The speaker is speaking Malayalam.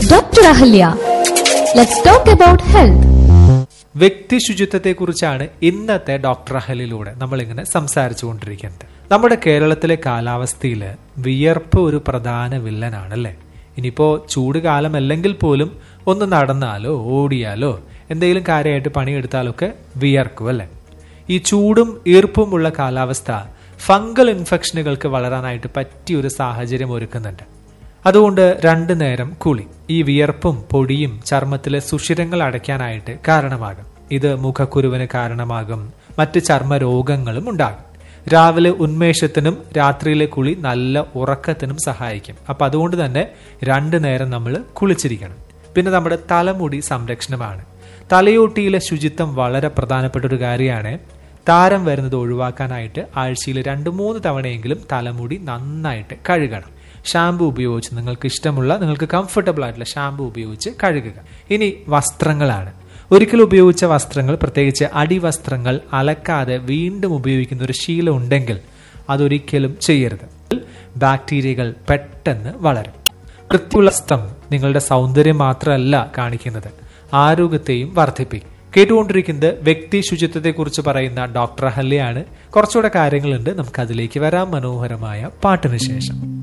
Dr. Ahalya. Let's talk about health. വ്യക്തി ശുചിത്വത്തെക്കുറിച്ചാണ് ഇന്നത്തെ ഡോക്ടർ അഹലിലൂടെ നമ്മളിങ്ങനെ സംസാരിച്ചുകൊണ്ടിരിക്കുന്നത് നമ്മുടെ കേരളത്തിലെ കാലാവസ്ഥയിൽ വിയർപ്പ് ഒരു പ്രധാന വില്ലനാണ് അല്ലേ ഇനിയിപ്പോ ചൂട് കാലമല്ലെങ്കിൽ പോലും ഒന്ന് നടന്നാലോ ഓടിയാലോ എന്തെങ്കിലും കാര്യമായിട്ട് പണിയെടുത്താലൊക്കെ വിയർക്കും അല്ലേ ഈ ചൂടും ഈർപ്പുമുള്ള കാലാവസ്ഥ ഫംഗൽ ഇൻഫെക്ഷനുകൾക്ക് വളരാനായിട്ട് പറ്റിയ ഒരു സാഹചര്യം ഒരുക്കുന്നുണ്ട് അതുകൊണ്ട് രണ്ടു നേരം കുളി ഈ വിയർപ്പും പൊടിയും ചർമ്മത്തിലെ സുഷിരങ്ങൾ അടയ്ക്കാനായിട്ട് കാരണമാകും ഇത് മുഖക്കുരുവിന് കാരണമാകും മറ്റ് ചർമ്മ രോഗങ്ങളും ഉണ്ടാകും രാവിലെ ഉന്മേഷത്തിനും രാത്രിയിലെ കുളി നല്ല ഉറക്കത്തിനും സഹായിക്കും അപ്പൊ അതുകൊണ്ട് തന്നെ രണ്ടു നേരം നമ്മൾ കുളിച്ചിരിക്കണം പിന്നെ നമ്മുടെ തലമുടി സംരക്ഷണമാണ് തലയോട്ടിയിലെ ശുചിത്വം വളരെ പ്രധാനപ്പെട്ട ഒരു കാര്യമാണ് താരം വരുന്നത് ഒഴിവാക്കാനായിട്ട് ആഴ്ചയിൽ രണ്ട് മൂന്ന് തവണയെങ്കിലും തലമുടി നന്നായിട്ട് കഴുകണം ഷാമ്പു ഉപയോഗിച്ച് നിങ്ങൾക്ക് ഇഷ്ടമുള്ള നിങ്ങൾക്ക് കംഫർട്ടബിൾ ആയിട്ടുള്ള ഷാമ്പു ഉപയോഗിച്ച് കഴുകുക ഇനി വസ്ത്രങ്ങളാണ് ഒരിക്കൽ ഉപയോഗിച്ച വസ്ത്രങ്ങൾ പ്രത്യേകിച്ച് അടിവസ്ത്രങ്ങൾ അലക്കാതെ വീണ്ടും ഉപയോഗിക്കുന്ന ഒരു ശീലം ഉണ്ടെങ്കിൽ അതൊരിക്കലും ചെയ്യരുത് ബാക്ടീരിയകൾ പെട്ടെന്ന് വളരും വൃത്തിയുള്ള വസ്ത്രം നിങ്ങളുടെ സൗന്ദര്യം മാത്രമല്ല കാണിക്കുന്നത് ആരോഗ്യത്തെയും വർദ്ധിപ്പിക്കും കേട്ടുകൊണ്ടിരിക്കുന്നത് വ്യക്തി ശുചിത്വത്തെക്കുറിച്ച് പറയുന്ന ഡോക്ടർ അഹല്യയാണ് കുറച്ചുകൂടെ കാര്യങ്ങളുണ്ട് നമുക്ക് അതിലേക്ക് വരാം മനോഹരമായ പാട്ടിന് ശേഷം